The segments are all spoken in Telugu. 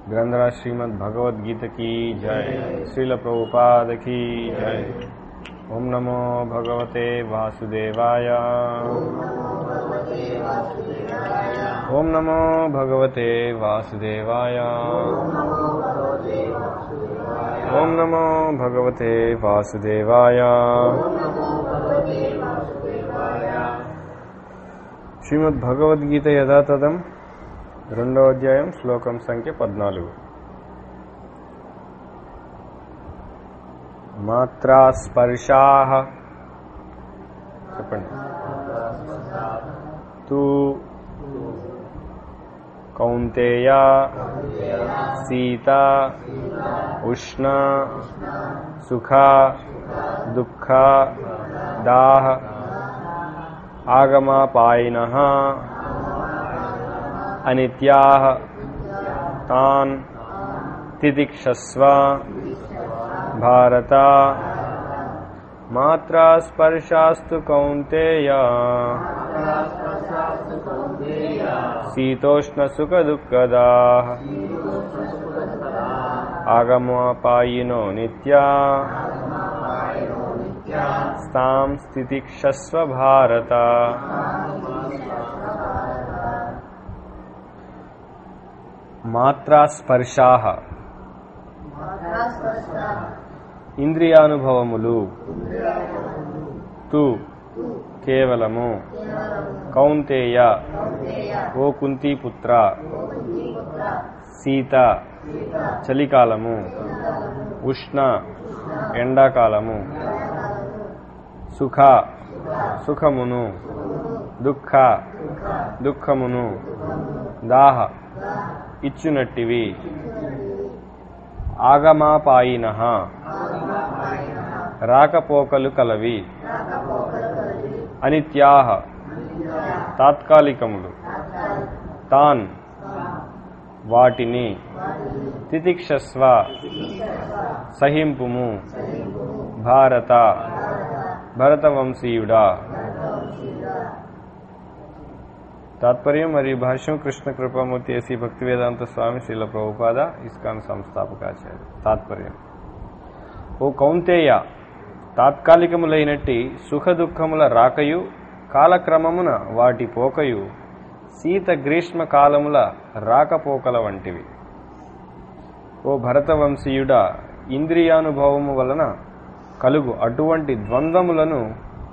ग्रंथराज श्रीमद् भगवद गीता की जय श्रील प्रभुपाद की जय ओम नमो भगवते वासुदेवाय ओम नमो भगवते वासुदेवाय ओम नमो भगवते वासुदेवाय శ్రీమద్ భగవద్గీత యథాతథం రెండో అధ్యాయం శ్లోకం సంఖ్య పద్నాలుగు మాత్రా స్పర్శా చెప్పండి తూ కౌంతేయ సీత ఉష్ణ సుఖ దుఃఖ దాహ ఆగమాపాయినః అనిత్యాः తాన్ తితిక్షస్వ భారత మాత్రా స్పర్శాస్తు కౌంతేయ శీతోష్ణ సుఖ దుఃఖదా ఆగమాపాయినో నిత్యా స్తాం స్థితిక్షస్వ భారత మాత్రా స్పర్శా ఇంద్రియానుభవములు తు కేవలము కౌంతేయ ఓ కుంతీపుత్ర సీత చలికాలము ఉష్ణ ఎండాకాలము సుఖ సుఖమును దుఃఖ దుఃఖమును దాహ ఇచ్చునట్టివి ఆగమాపాయిన రాకపోకలు కలవి అనిత్యా తాత్కాలికములు తాన్ వాటిని తితిక్షస్వ సహింపుము భారత భరతవంశీయుడా తాత్పర్యం మరియు భాష్యం కృష్ణ కృపామూర్తి ఏసీ భక్తి వేదాంత స్వామి శ్రీల ప్రభుపాద ఇస్కాన్ సంస్థాపకాచార్య తాత్పర్యం ఓ కౌంతేయ తాత్కాలికములైనట్టి సుఖ దుఃఖముల రాకయు కాలక్రమమున వాటి పోకయు శీత గ్రీష్మ కాలముల రాకపోకల వంటివి ఓ భరతవంశీయుడా ఇంద్రియానుభవము వలన కలుగు అటువంటి ద్వంద్వములను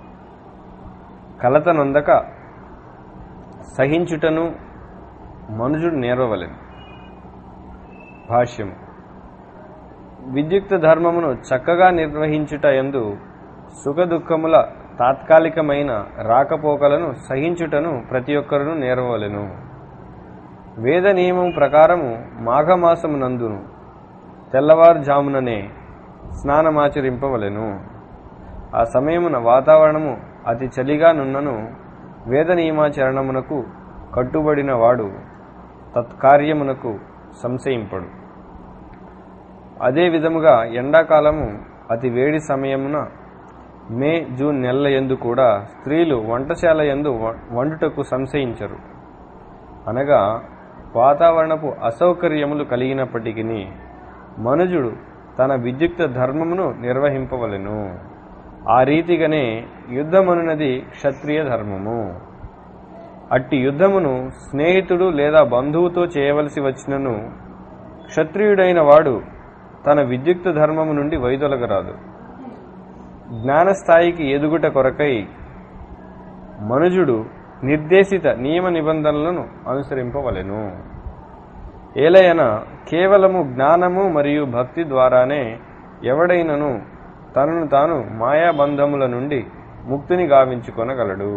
కలతనందక సహించుటను మనుషుడు నేర్వవలెను భాష్యము విద్యుక్త ధర్మమును చక్కగా నిర్వహించుట ఎందు సుఖదుఖముల తాత్కాలికమైన రాకపోకలను సహించుటను ప్రతి ఒక్కరును నేర్వవలెను వేద నియమం ప్రకారము మాఘమాసమునందును తెల్లవారుజాముననే స్నానమాచరింపవలెను ఆ సమయమున వాతావరణము అతి చలిగా నున్నను వేద నియమాచరణమునకు కట్టుబడిన వాడు తత్కార్యమునకు సంశయింపడు అదే విధముగా ఎండాకాలము అతి వేడి సమయమున మే జూన్ నెలల ఎందు కూడా స్త్రీలు వంటశాల ఎందు వండుటకు సంశయించరు అనగా వాతావరణపు అసౌకర్యములు కలిగినప్పటికీ మనుజుడు తన విద్యుక్త ధర్మమును నిర్వహింపవలెను ఆ రీతిగానే యుద్ధమనున్నది క్షత్రియ ధర్మము అట్టి యుద్ధమును స్నేహితుడు లేదా బంధువుతో చేయవలసి వచ్చినను క్షత్రియుడైన వాడు తన విద్యుక్త ధర్మము నుండి వైదొలగరాదు జ్ఞానస్థాయికి ఎదుగుట కొరకై మనుజుడు నిర్దేశిత నియమ నిబంధనలను అనుసరింపవలెను ఏలయన కేవలము జ్ఞానము మరియు భక్తి ద్వారానే ఎవడైనను తనను తాను మాయాబంధముల నుండి ముక్తిని గావించుకొనగలడు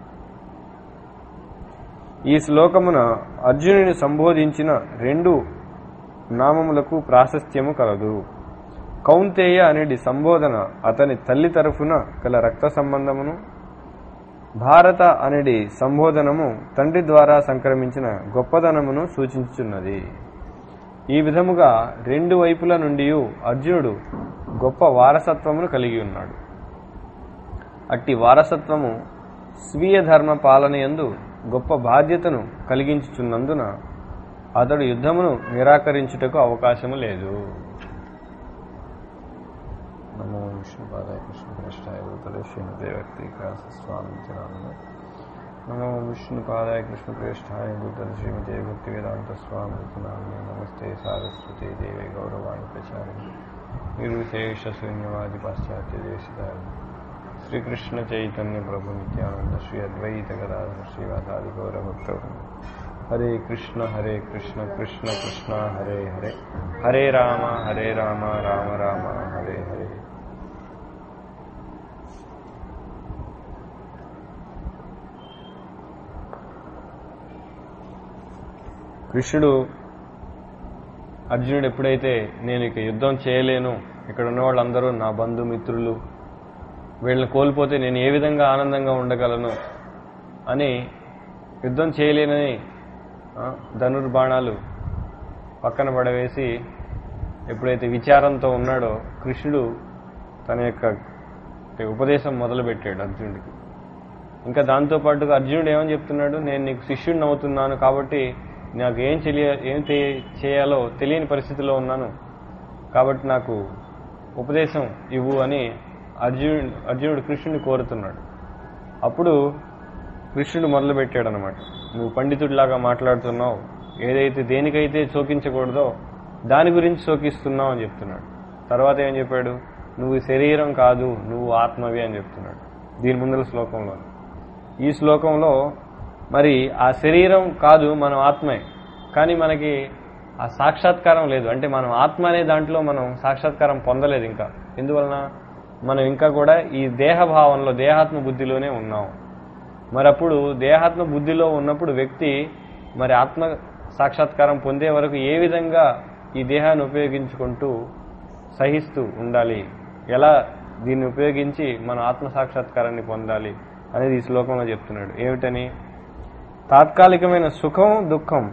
ఈ శ్లోకమున అర్జునుని సంబోధించిన రెండు నామములకు ప్రాశస్త్యము కలదు కౌంతేయ అనేది సంబోధన అతని తల్లి తరఫున గల రక్త సంబంధమును భారత అనేది సంబోధనము తండ్రి ద్వారా సంక్రమించిన గొప్పదనమును సూచించుచున్నది ఈ విధముగా రెండు వైపుల నుండి అర్జునుడు గొప్ప వారసత్వమును కలిగి ఉన్నాడు అట్టి వారసత్వము స్వీయ ధర్మ పాలన యందు గొప్ప బాధ్యతను కలిగించుచున్నందున అతడు యుద్ధమును నిరాకరించుటకు అవకాశము లేదు నమో విష్ణుపాదాయ కృష్ణకృష్ణాయ భూతలే శ్రీమతే వ్యక్తీకాశ స్వామి నామ నమో విష్ణుపాదాయ కృష్ణకృష్ణాయ భూతలే శ్రీమతే భక్తి వేదాంత స్వామి నామ నమస్తే సారస్వతి దేవి గౌరవాణి ప్రచారం నిర్విశేష శూన్యవాది పాశ్చాత్య దేశిదారు శ్రీకృష్ణ చైతన్య ప్రభు నిత్యానంద శ్రీ అద్వైత గదాధర శ్రీవాసాది గౌరభక్త హరే కృష్ణ హరే కృష్ణ కృష్ణ కృష్ణ హరే హరే హరే రామ హరే రామ రామ రామ హరే హరే కృష్ణుడు అర్జునుడు ఎప్పుడైతే నేను ఇక యుద్ధం చేయలేను ఇక్కడ ఉన్న వాళ్ళందరూ నా బంధుమిత్రులు వీళ్ళని కోల్పోతే నేను ఏ విధంగా ఆనందంగా ఉండగలను అని యుద్ధం చేయలేనని ఆ, ధనుర్బాణాలు పక్కన పడవేసి ఎప్పుడైతే విచారంతో ఉన్నాడో కృష్ణుడు తన యొక్క అంటే ఉపదేశం మొదలుపెట్టాడు అర్జునుడికి ఇంకా దాంతోపాటుగా అర్జునుడు ఏమని చెప్తున్నాడు నేను నీకు శిష్యుడిని అవుతున్నాను కాబట్టి నాకు ఏం తెలియ ఏం తె- చేయాలో తెలియని పరిస్థితిలో ఉన్నాను కాబట్టి నాకు ఉపదేశం ఇవ్వు అని అర్జునుడు అర్జునుడు కృష్ణుడిని కోరుతున్నాడు అప్పుడు కృష్ణుడు మొదలుపెట్టాడు అనమాట నువ్వు పండితుడిలాగా మాట్లాడుతున్నావు ఏదైతే దేనికైతే శోకించకూడదో దాని గురించి శోకిస్తున్నావు అని చెప్తున్నాడు తర్వాత ఏం చెప్పాడు నువ్వు శరీరం కాదు నువ్వు ఆత్మవి అని చెప్తున్నాడు దీని ముందర శ్లోకంలో ఈ శ్లోకంలో మరి ఆ శరీరం కాదు మనం ఆత్మే కానీ మనకి ఆ సాక్షాత్కారం లేదు అంటే మనం ఆత్మ అనే దాంట్లో మనం సాక్షాత్కారం పొందలేదు ఇంకా ఎందువలన మనం ఇంకా కూడా ఈ దేహభావంలో దేహాత్మ బుద్ధిలోనే ఉన్నాం మరి అప్పుడు దేహాత్మ బుద్ధిలో ఉన్నప్పుడు వ్యక్తి మరి ఆత్మ సాక్షాత్కారం పొందే వరకు ఏ విధంగా ఈ దేహాన్ని ఉపయోగించుకుంటూ సహిస్తూ ఉండాలి ఎలా దీన్ని ఉపయోగించి మన ఆత్మ సాక్షాత్కారాన్ని పొందాలి అనేది ఈ శ్లోకంలో చెప్తున్నాడు ఏమిటని తాత్కాలికమైన సుఖం దుఃఖం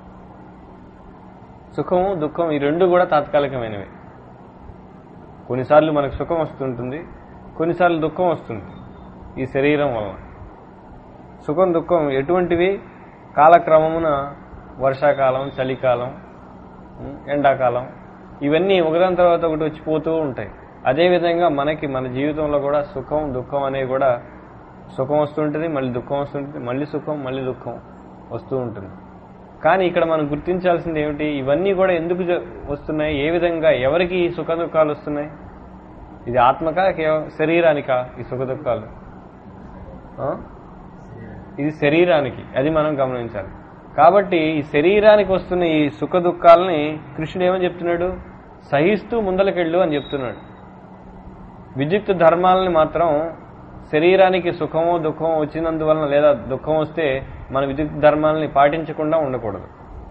సుఖము దుఃఖం ఈ రెండు కూడా తాత్కాలికమైనవి కొన్నిసార్లు మనకు సుఖం వస్తుంటుంది కొన్నిసార్లు దుఃఖం వస్తుంది ఈ శరీరం వలన సుఖం దుఃఖం ఎటువంటివి కాలక్రమమున వర్షాకాలం చలికాలం ఉం, ఎండాకాలం ఇవన్నీ ఒకదాని తర్వాత ఒకటి వచ్చి పోతూ ఉంటాయి అదేవిధంగా మనకి మన జీవితంలో కూడా సుఖం దుఃఖం అనేవి కూడా సుఖం వస్తుంటుంది మళ్ళీ దుఃఖం వస్తుంటుంది మళ్ళీ సుఖం మళ్ళీ దుఃఖం వస్తూ ఉంటుంది కానీ ఇక్కడ మనం గుర్తించాల్సింది ఏమిటి ఇవన్నీ కూడా ఎందుకు జ- వస్తున్నాయి ఏ విధంగా ఎవరికి ఈ సుఖ దుఃఖాలు వస్తున్నాయి ఇది ఆత్మకా కేవ- శరీరానికా ఈ సుఖ దుఃఖాలు ఆ? ఇది శరీరానికి అది మనం గమనించాలి కాబట్టి ఈ శరీరానికి వస్తున్న ఈ సుఖ దుఃఖాలని కృష్ణుడు ఏమని చెప్తున్నాడు సహిస్తూ ముందలకెళ్ళు అని చెప్తున్నాడు విద్యుక్త ధర్మాలని మాత్రం శరీరానికి సుఖమో దుఃఖమో వచ్చినందువలన లేదా దుఃఖం వస్తే మన విద్యుత్ ధర్మాలని పాటించకుండా ఉండకూడదు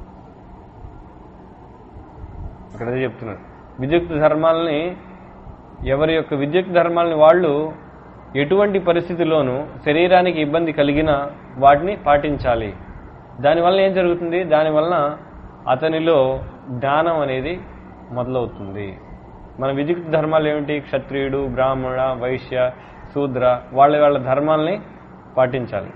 ఇక్కడ అదే చెప్తున్నాడు విద్యుక్త ధర్మాలని ఎవరి యొక్క విద్యుత్ ధర్మాలని వాళ్ళు ఎటువంటి పరిస్థితిలోనూ శరీరానికి ఇబ్బంది కలిగినా వాటిని పాటించాలి దానివల్ల ఏం జరుగుతుంది దానివలన అతనిలో జ్ఞానం అనేది మొదలవుతుంది మన విద్యుత్ ధర్మాలు ఏమిటి క్షత్రియుడు బ్రాహ్మణ వైశ్య శూద్ర వాళ్ళ వాళ్ళ ధర్మాల్ని పాటించాలి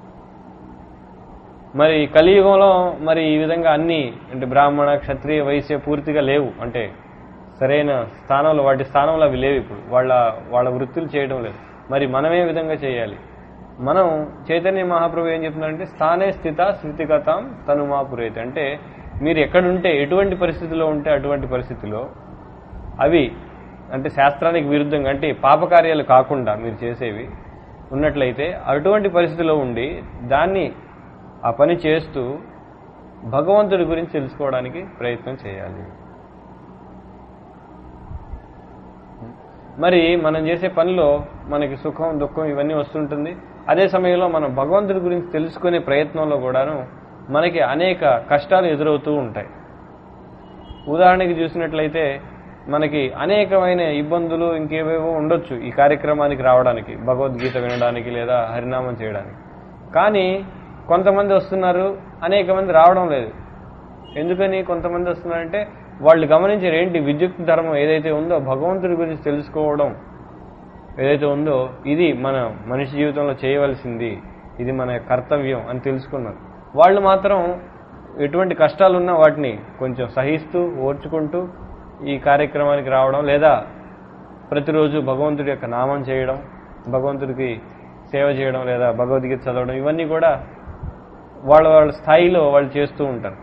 మరి కలియుగంలో మరి ఈ విధంగా అన్ని అంటే బ్రాహ్మణ క్షత్రియ వైశ్య పూర్తిగా లేవు అంటే సరైన స్థానంలో వాటి స్థానంలో అవి లేవు ఇప్పుడు వాళ్ళ వాళ్ళ వృత్తులు చేయడం లేదు మరి మనం ఏ విధంగా చేయాలి మనం చైతన్య మహాప్రభు ఏం చెప్తున్నారంటే స్థానే స్థిత స్థితిగతం తను మాపురైతే అంటే మీరు ఎక్కడుంటే ఎటువంటి పరిస్థితిలో ఉంటే అటువంటి పరిస్థితిలో అవి అంటే శాస్త్రానికి విరుద్ధంగా అంటే పాపకార్యాలు కాకుండా మీరు చేసేవి ఉన్నట్లయితే అటువంటి పరిస్థితిలో ఉండి దాన్ని ఆ పని చేస్తూ భగవంతుడి గురించి తెలుసుకోవడానికి ప్రయత్నం చేయాలి మరి మనం చేసే పనిలో మనకి సుఖం దుఃఖం ఇవన్నీ వస్తుంటుంది అదే సమయంలో మనం భగవంతుడి గురించి తెలుసుకునే ప్రయత్నంలో కూడాను మనకి అనేక కష్టాలు ఎదురవుతూ ఉంటాయి ఉదాహరణకి చూసినట్లయితే మనకి అనేకమైన ఇబ్బందులు ఇంకేవేవో ఉండొచ్చు ఈ కార్యక్రమానికి రావడానికి భగవద్గీత వినడానికి లేదా హరినామం చేయడానికి కానీ కొంతమంది వస్తున్నారు అనేక మంది రావడం లేదు ఎందుకని కొంతమంది వస్తున్నారంటే వాళ్ళు గమనించారు ఏంటి విద్యుత్ ధర్మం ఏదైతే ఉందో భగవంతుడి గురించి తెలుసుకోవడం ఏదైతే ఉందో ఇది మన మనిషి జీవితంలో చేయవలసింది ఇది మన కర్తవ్యం అని తెలుసుకున్నారు వాళ్ళు మాత్రం ఎటువంటి కష్టాలున్నా వాటిని కొంచెం సహిస్తూ ఓర్చుకుంటూ ఈ కార్యక్రమానికి రావడం లేదా ప్రతిరోజు భగవంతుడి యొక్క నామం చేయడం భగవంతుడికి సేవ చేయడం లేదా భగవద్గీత చదవడం ఇవన్నీ కూడా వాళ్ళ వాళ్ళ స్థాయిలో వాళ్ళు చేస్తూ ఉంటారు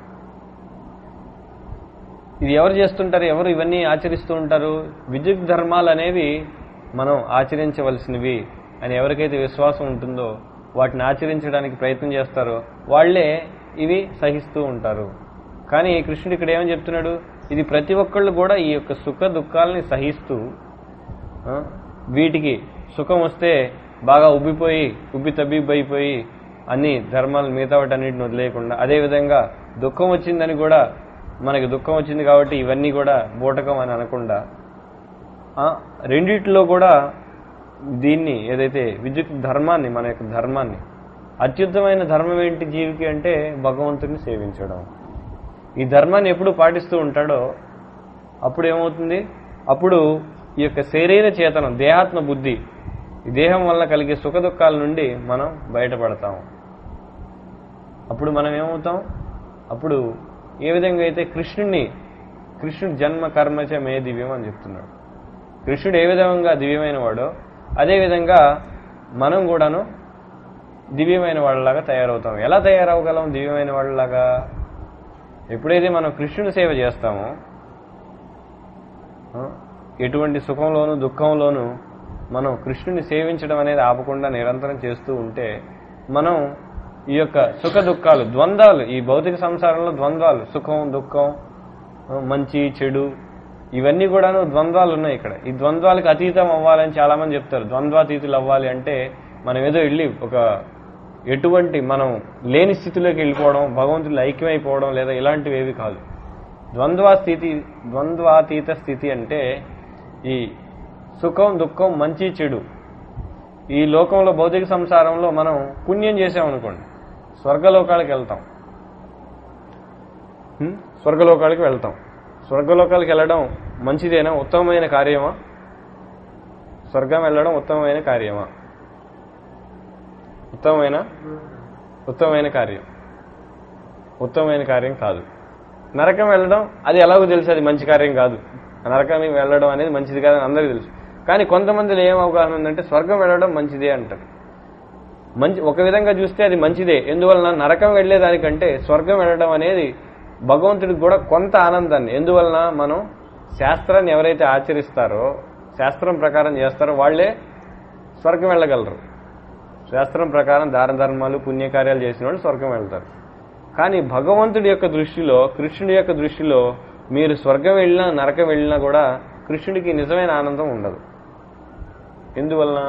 ఇది ఎవరు చేస్తుంటారు ఎవరు ఇవన్నీ ఆచరిస్తూ ఉంటారు విద్యుత్ ధర్మాలు అనేవి మనం ఆచరించవలసినవి అని ఎవరికైతే విశ్వాసం ఉంటుందో వాటిని ఆచరించడానికి ప్రయత్నం చేస్తారో వాళ్లే ఇవి సహిస్తూ ఉంటారు కానీ కృష్ణుడు ఇక్కడ ఏమని చెప్తున్నాడు ఇది ప్రతి ఒక్కళ్ళు కూడా ఈ యొక్క సుఖ దుఃఖాలని సహిస్తూ ఆ, వీటికి సుఖం వస్తే బాగా ఉబ్బిపోయి ఉబ్బి తబ్బిబ్బైపోయి అన్ని ధర్మాలు మిగతా వాటన్నిటిని వదిలేయకుండా అదేవిధంగా దుఃఖం వచ్చిందని కూడా మనకి దుఃఖం వచ్చింది కాబట్టి ఇవన్నీ కూడా బూటకం అని అనకుండా ఆ, రెండిట్లో కూడా దీన్ని ఏదైతే విద్యుత్ ధర్మాన్ని మన యొక్క ధర్మాన్ని అత్యుత్తమైన ధర్మం ఏంటి జీవికి అంటే భగవంతుని సేవించడం ఈ ధర్మాన్ని ఎప్పుడు పాటిస్తూ ఉంటాడో అప్పుడు ఏమవుతుంది అప్పుడు ఈ యొక్క శరీర చేతనం దేహాత్మ బుద్ధి ఈ దేహం వల్ల కలిగే సుఖ దుఃఖాల నుండి మనం బయటపడతాం అప్పుడు మనం ఏమవుతాం అప్పుడు ఏ విధంగా అయితే కృష్ణుడిని కృష్ణుడు జన్మ కర్మచ మే దివ్యం అని చెప్తున్నాడు కృష్ణుడు ఏ విధంగా దివ్యమైన వాడో అదేవిధంగా మనం కూడాను దివ్యమైన వాళ్ళలాగా తయారవుతాం ఎలా తయారవగలం దివ్యమైన వాళ్ళలాగా ఎప్పుడైతే మనం కృష్ణుని సేవ చేస్తామో ఆ, ఎటువంటి సుఖంలోను దుఃఖంలోను మనం కృష్ణుని సేవించడం అనేది ఆపకుండా నిరంతరం చేస్తూ ఉంటే మనం ఈ యొక్క సుఖ దుఃఖాలు ద్వంద్వాలు ఈ భౌతిక సంసారంలో ద్వంద్వాలు సుఖం దుఃఖం ఆ, మంచి చెడు ఇవన్నీ కూడాను ద్వంద్వాలు ఉన్నాయి ఇక్కడ ఈ ద్వంద్వాలకు అతీతం అవ్వాలని చాలా మంది చెప్తారు ద్వంద్వాతీతులు అవ్వాలి అంటే మనం ఏదో వెళ్ళి ఒక ఎటువంటి మనం లేని స్థితిలోకి వెళ్ళిపోవడం భగవంతుడిలో ఐక్యమైపోవడం లేదా ఇలాంటివి ఏవి కాదు ద్వంద్వ స్థితి ద్వంద్వాతీత స్థితి అంటే ఈ సుఖం దుఃఖం మంచి చెడు ఈ లోకంలో భౌతిక సంసారంలో మనం పుణ్యం చేసామనుకోండి స్వర్గలోకాలకు వెళ్తాం హ్మ్? స్వర్గలోకాలకు వెళ్తాం స్వర్గలోకాలకు వెళ్ళడం మంచిదేనా ఉత్తమమైన కార్యమా స్వర్గం వెళ్ళడం ఉత్తమమైన కార్యమా ఉత్తమమైన ఉత్తమమైన కార్యం ఉత్తమమైన కార్యం కాదు నరకం వెళ్ళడం అది ఎలాగో తెలుసు అది మంచి కార్యం కాదు నరకానికి వెళ్ళడం అనేది మంచిది కాదని అందరికీ తెలుసు కానీ కొంతమందిలో ఏం అవగాహన ఉందంటే స్వర్గం వెళ్ళడం మంచిదే అంటారు మంచి ఒక విధంగా చూస్తే అది మంచిదే ఎందువలన నరకం వెళ్లేదానికంటే స్వర్గం వెళ్ళడం అనేది భగవంతుడికి కూడా కొంత ఆనందాన్ని ఎందువలన మనం శాస్త్రాన్ని ఎవరైతే ఆచరిస్తారో శాస్త్రం ప్రకారం చేస్తారో వాళ్లే స్వర్గం వెళ్ళగలరు శాస్త్రం ప్రకారం దాన ధర్మాలు పుణ్యకార్యాలు చేసిన వాళ్ళు స్వర్గం వెళ్తారు కానీ భగవంతుడి యొక్క దృష్టిలో కృష్ణుడి యొక్క దృష్టిలో మీరు స్వర్గం వెళ్ళినా నరకం వెళ్ళినా కూడా కృష్ణుడికి నిజమైన ఆనందం ఉండదు ఎందువలన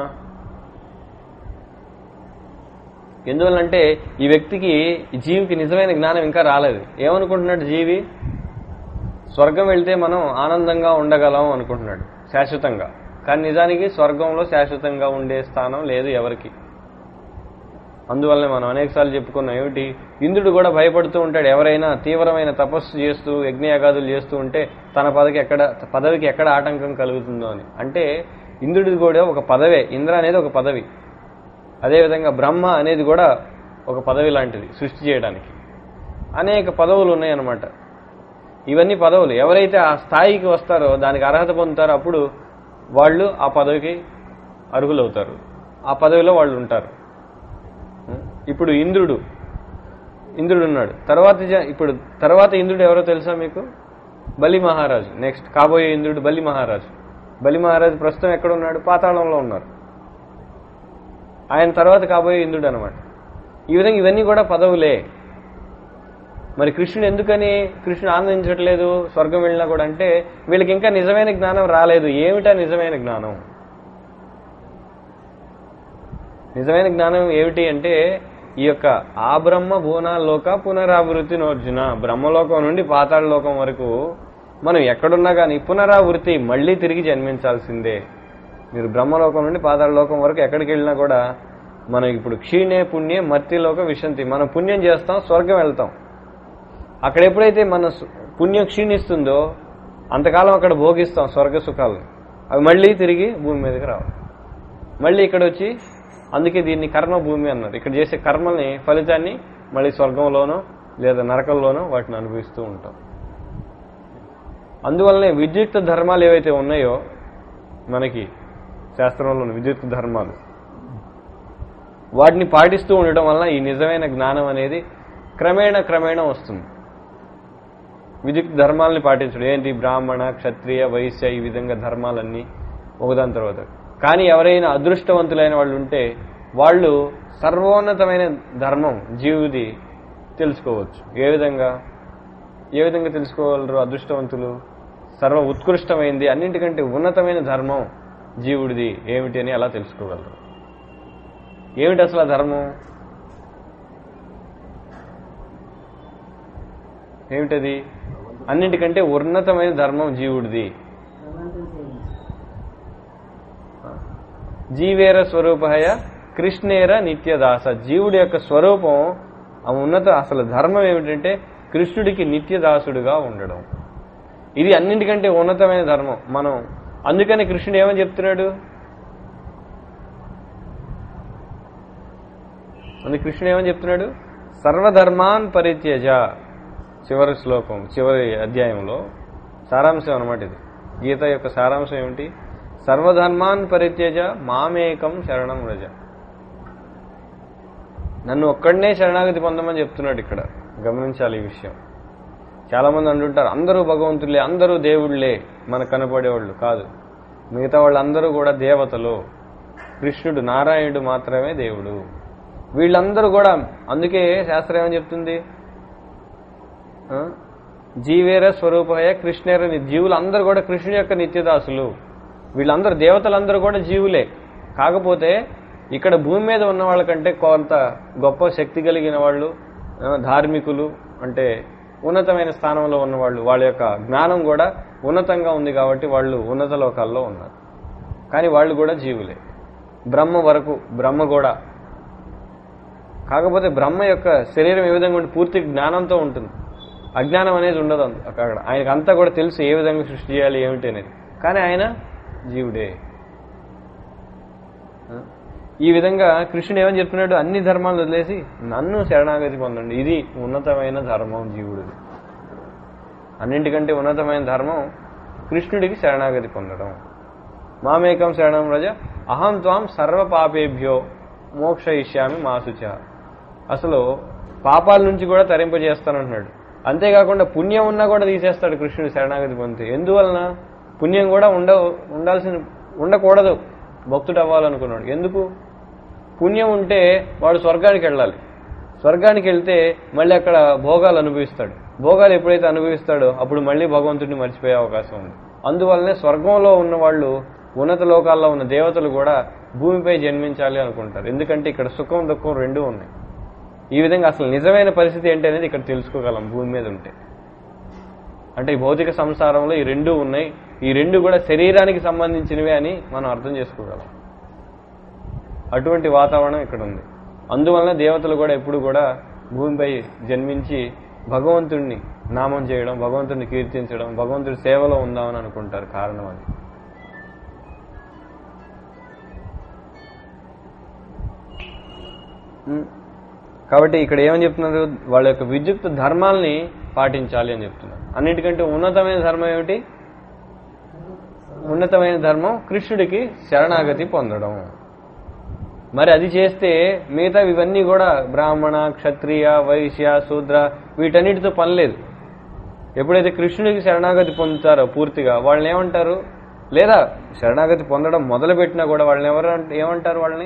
ఎందువల్లంటే ఈ వ్యక్తికి ఈ జీవికి నిజమైన జ్ఞానం ఇంకా రాలేదు ఏమనుకుంటున్నాడు జీవి స్వర్గం వెళ్తే మనం ఆనందంగా ఉండగలం అనుకుంటున్నాడు శాశ్వతంగా కానీ నిజానికి స్వర్గంలో శాశ్వతంగా ఉండే స్థానం లేదు ఎవరికి అందువల్లనే మనం అనేకసార్లు చెప్పుకున్నాం ఏమిటి ఇంద్రుడు కూడా భయపడుతూ ఉంటాడు ఎవరైనా తీవ్రమైన తపస్సు చేస్తూ యజ్ఞయాగాదులు చేస్తూ ఉంటే తన పదవికి ఎక్కడ పదవికి ఎక్కడ ఆటంకం కలుగుతుందో అని అంటే ఇంద్రుడిది కూడా ఒక పదవే ఇంద్ర అనేది ఒక పదవి అదేవిధంగా బ్రహ్మ అనేది కూడా ఒక పదవి లాంటిది సృష్టి చేయడానికి అనేక పదవులు ఉన్నాయన్నమాట ఇవన్నీ పదవులు ఎవరైతే ఆ స్థాయికి వస్తారో దానికి అర్హత పొందుతారో అప్పుడు వాళ్ళు ఆ పదవికి అర్హులవుతారు ఆ పదవిలో వాళ్ళు ఉంటారు ఇప్పుడు ఇంద్రుడు ఇంద్రుడు ఉన్నాడు తర్వాత జ- ఇప్పుడు తర్వాత ఇంద్రుడు ఎవరో తెలుసా మీకు బలి మహారాజు నెక్స్ట్ కాబోయే ఇంద్రుడు బలి మహారాజు బలి మహారాజు ప్రస్తుతం ఎక్కడ ఉన్నాడు పాతాళంలో ఉన్నారు ఆయన తర్వాత కాబోయే ఇంద్రుడు అనమాట ఈ విధంగా ఇవన్నీ కూడా పదవులే మరి కృష్ణుడు ఎందుకని కృష్ణుడు ఆనందించట్లేదు స్వర్గం వెళ్ళినా కూడా అంటే వీళ్ళకి ఇంకా నిజమైన జ్ఞానం రాలేదు ఏమిటా నిజమైన జ్ఞానం నిజమైన జ్ఞానం ఏమిటి అంటే ఈ యొక్క ఆ బ్రహ్మ భువనాల్లోక పునరావృత్తి నోర్జున బ్రహ్మలోకం నుండి పాతాళ లోకం వరకు మనం ఎక్కడున్నా కానీ పునరావృత్తి మళ్ళీ తిరిగి జన్మించాల్సిందే మీరు బ్రహ్మలోకం నుండి పాతాళ లోకం వరకు ఎక్కడికి వెళ్ళినా కూడా మనం ఇప్పుడు క్షీణే పుణ్యే మర్తిలోక విశంతి మనం పుణ్యం చేస్తాం స్వర్గం వెళ్తాం అక్కడ ఎప్పుడైతే మన సు- పుణ్యం క్షీణిస్తుందో అంతకాలం అక్కడ భోగిస్తాం స్వర్గ సుఖాలు అవి మళ్ళీ తిరిగి భూమి మీదకి రావాలి మళ్ళీ ఇక్కడ వచ్చి అందుకే దీన్ని కర్మ భూమి అన్నారు ఇక్కడ చేసే కర్మల్ని ఫలితాన్ని మళ్ళీ స్వర్గంలోనో లేదా నరకంలోనో వాటిని అనుభవిస్తూ ఉంటాం అందువల్లనే విద్యుక్త ధర్మాలు ఏవైతే ఉన్నాయో మనకి శాస్త్రంలోని విద్యుక్త ధర్మాలు వాటిని పాటిస్తూ ఉండటం వలన ఈ నిజమైన జ్ఞానం అనేది క్రమేణ క్రమేణ వస్తుంది విద్యుక్త ధర్మాలని పాటించడం ఏంటి బ్రాహ్మణ క్షత్రియ వైశ్య ఈ విధంగా ధర్మాలన్నీ ఒకదాని తర్వాత కానీ ఎవరైనా అదృష్టవంతులైన వాళ్ళు ఉంటే వాళ్ళు సర్వోన్నతమైన ధర్మం జీవుది తెలుసుకోవచ్చు ఏ విధంగా ఏ విధంగా తెలుసుకోగలరు అదృష్టవంతులు సర్వ ఉత్కృష్టమైంది అన్నింటికంటే ఉన్నతమైన ధర్మం జీవుడిది ఏమిటి అని అలా తెలుసుకోగలరు ఏమిటి అసలు ఆ ధర్మం ఏమిటది అన్నింటికంటే ఉన్నతమైన ధర్మం జీవుడిది భగవంతుని సేవించు జీవేర స్వరూపహయ కృష్ణేర నిత్యదాస జీవుడి యొక్క స్వరూపం ఆ ఉన్నత అసలు ధర్మం ఏమిటంటే కృష్ణుడికి నిత్యదాసుడుగా ఉండడం ఇది అన్నింటికంటే ఉన్నతమైన ధర్మం మనం అందుకని కృష్ణుడు ఏమని చెప్తున్నాడు అందుకు కృష్ణుడు ఏమని చెప్తున్నాడు సర్వధర్మాన్ పరిత్యజ చివరి శ్లోకం చివరి అధ్యాయంలో సారాంశం అనమాట ఇది గీత యొక్క సారాంశం ఏమిటి సర్వధర్మాన్ పరిత్యజ మామేకం శరణం రజ నన్ను ఒక్కడనే శరణాగతి పొందమని చెప్తున్నాడు ఇక్కడ గమనించాలి ఈ విషయం చాలా మంది అంటుంటారు అందరూ భగవంతులే అందరూ దేవుళ్ళే మనకు కనపడేవాళ్ళు కాదు మిగతా వాళ్ళందరూ కూడా దేవతలు కృష్ణుడు నారాయణుడు మాత్రమే దేవుడు వీళ్ళందరూ కూడా అందుకే శాస్త్రం ఏమని చెప్తుంది ఆ? జీవేర స్వరూపయ కృష్ణేర ని- జీవులందరూ కూడా కృష్ణుడి యొక్క నిత్యదాసులు వీళ్ళందరూ దేవతలందరూ కూడా జీవులే కాకపోతే ఇక్కడ భూమి మీద ఉన్న వాళ్ళకంటే కొంత గొప్ప శక్తి కలిగిన వాళ్ళు ఆ, ధార్మికులు అంటే ఉన్నతమైన స్థానంలో ఉన్నవాళ్ళు వాళ్ళ యొక్క జ్ఞానం కూడా ఉన్నతంగా ఉంది కాబట్టి వాళ్ళు ఉన్నత లోకాల్లో ఉన్నారు కానీ వాళ్ళు కూడా జీవులే బ్రహ్మ వరకు బ్రహ్మ కూడా కాకపోతే బ్రహ్మ యొక్క శరీరం ఏ విధంగా ఉంటుంది పూర్తి జ్ఞానంతో ఉంటుంది అజ్ఞానం అనేది ఉండదు అంత- అక్కడ ఆయనకు అంతా కూడా తెలుసు ఏ విధంగా సృష్టి చేయాలి ఏమిటి అనేది కానీ ఆయన జీవుడే ఆ? ఈ విధంగా కృష్ణుడు ఏమని చెప్తున్నాడు అన్ని ధర్మాలను వదిలేసి నన్ను శరణాగతి పొందండి ఇది ఉన్నతమైన ధర్మం జీవుడిది అన్నింటికంటే ఉన్నతమైన ధర్మం కృష్ణుడికి శరణాగతి పొందడం మామేకం శరణం రజ అహం త్వాం సర్వ పాపేభ్యో మోక్షయిష్యామి మాసుచ అసలు పాపాల నుంచి కూడా తరింపజేస్తానంటున్నాడు అంతేకాకుండా పుణ్యం ఉన్నా కూడా తీసేస్తాడు కృష్ణుడు శరణాగతి పొందితే ఎందువలన పుణ్యం కూడా ఉండ ఉండాల్సిన ఉండకూడదు భక్తుడు అవ్వాలనుకున్నాడు ఎందుకు పుణ్యం ఉంటే వాడు స్వర్గానికి వెళ్ళాలి స్వర్గానికి వెళ్తే మళ్ళీ అక్కడ భోగాలు అనుభవిస్తాడు భోగాలు ఎప్పుడైతే అనుభవిస్తాడో అప్పుడు మళ్ళీ భగవంతుడిని మర్చిపోయే అవకాశం ఉంది అందువల్లనే స్వర్గంలో ఉన్న వాళ్ళు ఉన్నత లోకాల్లో ఉన్న దేవతలు కూడా భూమిపై జన్మించాలి అనుకుంటారు ఎందుకంటే ఇక్కడ సుఖం దుఃఖం రెండూ ఉన్నాయి ఈ విధంగా అసలు నిజమైన పరిస్థితి ఏంటి అనేది ఇక్కడ తెలుసుకోగలం భూమి మీద ఉంటే అంటే ఈ భౌతిక సంసారంలో ఈ రెండు ఉన్నాయి ఈ రెండు కూడా శరీరానికి సంబంధించినవే అని మనం అర్థం చేసుకోగలం అటువంటి వాతావరణం ఇక్కడ ఉంది అందువలన దేవతలు కూడా ఎప్పుడు కూడా భూమిపై జన్మించి భగవంతుడిని నామం చేయడం భగవంతుడిని కీర్తించడం భగవంతుడి సేవలో ఉందామని అనుకుంటారు కారణం అది ఉమ్. కాబట్టి ఇక్కడ ఏమని చెప్తున్నారు వాళ్ళ యొక్క విద్యుక్త ధర్మాల్ని పాటించాలి అని చెప్తున్నారు అన్నిటికంటే ఉన్నతమైన ధర్మం ఏమిటి ఉన్నతమైన ధర్మం కృష్ణుడికి శరణాగతి పొందడం మరి అది చేస్తే మిగతా ఇవన్నీ కూడా బ్రాహ్మణ క్షత్రియ వైశ్య శూద్ర వీటన్నిటితో పని లేదు ఎప్పుడైతే కృష్ణుడికి శరణాగతి పొందుతారో పూర్తిగా వాళ్ళని ఏమంటారు లేదా శరణాగతి పొందడం మొదలుపెట్టినా కూడా వాళ్ళని ఎవరు అంట- ఏమంటారు వాళ్ళని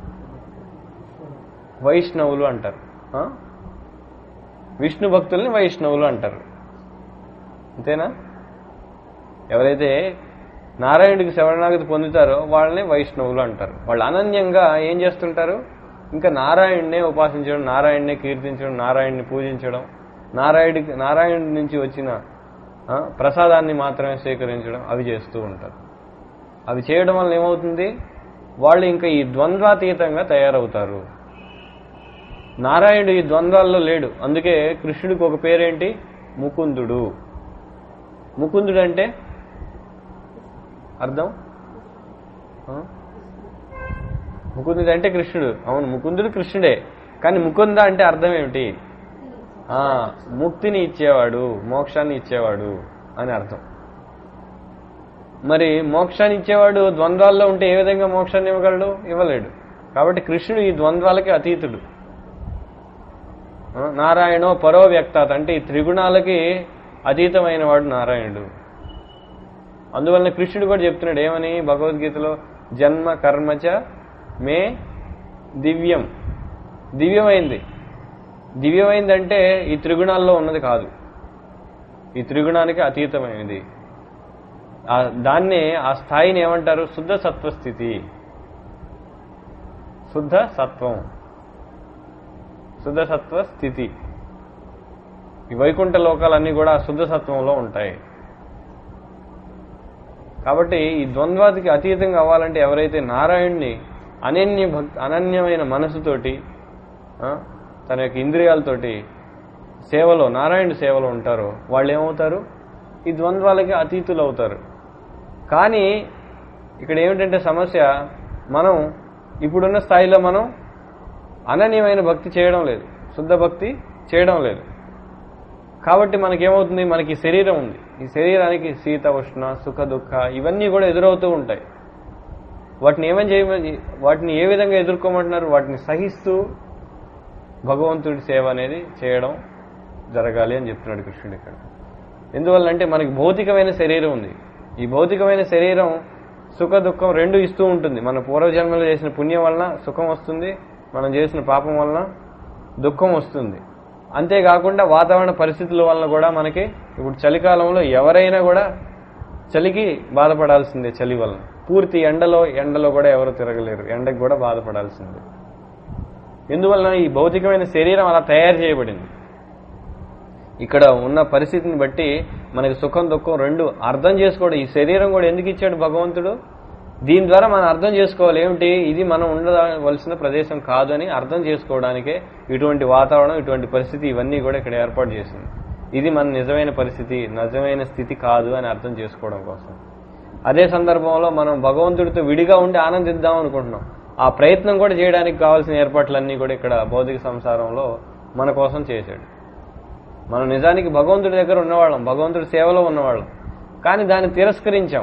వైష్ణవులు అంటారు ఆ? విష్ణు భక్తుల్ని వైష్ణవులు అంటారు అంతేనా ఎవరైతే నారాయణుడికి శరణాగతి పొందుతారో వాళ్ళని వైష్ణవులు అంటారు వాళ్ళు అనన్యంగా ఏం చేస్తుంటారు ఇంకా నారాయణ్ణే ఉపాసించడం నారాయణ్ణే కీర్తించడం నారాయణ్ణి పూజించడం నారాయణుడికి నారాయణుడి నుంచి వచ్చిన ఆ, ప్రసాదాన్ని మాత్రమే స్వీకరించడం అవి చేస్తూ ఉంటారు అవి చేయడం వల్ల ఏమవుతుంది వాళ్ళు ఇంకా ఈ ద్వంద్వాతీతంగా తయారవుతారు నారాయణుడు ఈ ద్వంద్వాల్లో లేడు అందుకే కృష్ణుడికి ఒక పేరేంటి ముకుందుడు ముకుందుడు అంటే అర్థం ఆ? ముకుందుడు అంటే కృష్ణుడు అవును ముకుందుడు కృష్ణుడే కానీ ముకుంద అంటే అర్థం ఏమిటి ఆ, ముక్తిని ఇచ్చేవాడు మోక్షాన్ని ఇచ్చేవాడు అని అర్థం మరి మోక్షాన్ని ఇచ్చేవాడు ద్వంద్వాల్లో ఉంటే ఏ విధంగా మోక్షాన్ని ఇవ్వగలడు ఇవ్వలేడు కాబట్టి కృష్ణుడు ఈ ద్వంద్వాలకి అతీతుడు ఆ, నారాయణో పరో వ్యక్తాత్ అంటే ఈ త్రిగుణాలకి అతీతమైన వాడు నారాయణుడు అందువలన కృష్ణుడు కూడా చెప్తున్నాడు ఏమని భగవద్గీతలో జన్మ కర్మచ మే దివ్యం దివ్యమైంది దివ్యమైందంటే ఈ త్రిగుణాల్లో ఉన్నది కాదు ఈ త్రిగుణానికి అతీతమైనది ఆ దాన్నే ఆ స్థాయిని ఏమంటారు శుద్ధ సత్వస్థితి శుద్ధ సత్వం శుద్ధ సత్వ స్థితి ఈ వైకుంఠ లోకాలన్నీ కూడా ఆ శుద్ధ సత్వంలో ఉంటాయి కాబట్టి ఈ ద్వంద్వాదికి అతీతంగా అవ్వాలంటే ఎవరైతే నారాయణ్ణి అనన్య భక్ అనన్యమైన మనసుతోటి ఆ, తన యొక్క ఇంద్రియాలతోటి సేవలో నారాయణ సేవలో ఉంటారో వాళ్ళు ఏమవుతారు ఈ ద్వంద్వాలకి అతీతులు అవుతారు కానీ ఇక్కడ ఏమిటంటే సమస్య మనం ఇప్పుడున్న స్థాయిలో మనం అనన్యమైన భక్తి చేయడం లేదు శుద్ధ భక్తి చేయడం లేదు కాబట్టి మనకేమవుతుంది మనకి శరీరం ఉంది ఈ శరీరానికి శీత ఉష్ణ సుఖ దుఃఖ ఇవన్నీ కూడా ఎదురవుతూ ఉంటాయి వాటిని ఏమని చేయమని వాటిని ఏ విధంగా ఎదుర్కోమంటున్నారు వాటిని సహిస్తూ భగవంతుడి సేవ అనేది చేయడం జరగాలి అని చెప్తున్నాడు కృష్ణుడు ఇక్కడ ఎందువల్లంటే మనకి భౌతికమైన శరీరం ఉంది ఈ భౌతికమైన శరీరం సుఖ దుఃఖం రెండు ఇస్తూ ఉంటుంది మన పూర్వజన్మలో చేసిన పుణ్యం వలన సుఖం వస్తుంది మనం చేసిన పాపం వలన దుఃఖం వస్తుంది అంతేకాకుండా వాతావరణ పరిస్థితుల వలన కూడా మనకి ఇప్పుడు చలికాలంలో ఎవరైనా కూడా చలికి బాధపడాల్సిందే చలి వలన పూర్తి ఎండలో ఎండలో కూడా ఎవరు తిరగలేరు ఎండకు కూడా బాధపడాల్సిందే ఎందువలన ఈ భౌతికమైన శరీరం అలా తయారు చేయబడింది ఇక్కడ ఉన్న పరిస్థితిని బట్టి మనకి సుఖం దుఃఖం రెండు అర్థం చేసుకోవడం ఈ శరీరం కూడా ఎందుకు ఇచ్చాడు భగవంతుడు దీని ద్వారా మనం అర్థం చేసుకోవాలి ఏమిటి ఇది మనం ఉండవలసిన ప్రదేశం కాదు అని అర్థం చేసుకోవడానికే ఇటువంటి వాతావరణం ఇటువంటి పరిస్థితి ఇవన్నీ కూడా ఇక్కడ ఏర్పాటు చేసింది ఇది మన నిజమైన పరిస్థితి నిజమైన స్థితి కాదు అని అర్థం చేసుకోవడం కోసం అదే సందర్భంలో మనం భగవంతుడితో విడిగా ఉండి ఆనందిద్దాం అనుకుంటున్నాం ఆ ప్రయత్నం కూడా చేయడానికి కావాల్సిన ఏర్పాట్లన్నీ కూడా ఇక్కడ భౌతిక సంసారంలో మన కోసం చేశాడు మనం నిజానికి భగవంతుడి దగ్గర ఉన్నవాళ్ళం భగవంతుడి సేవలో ఉన్నవాళ్ళం కానీ దాన్ని తిరస్కరించాం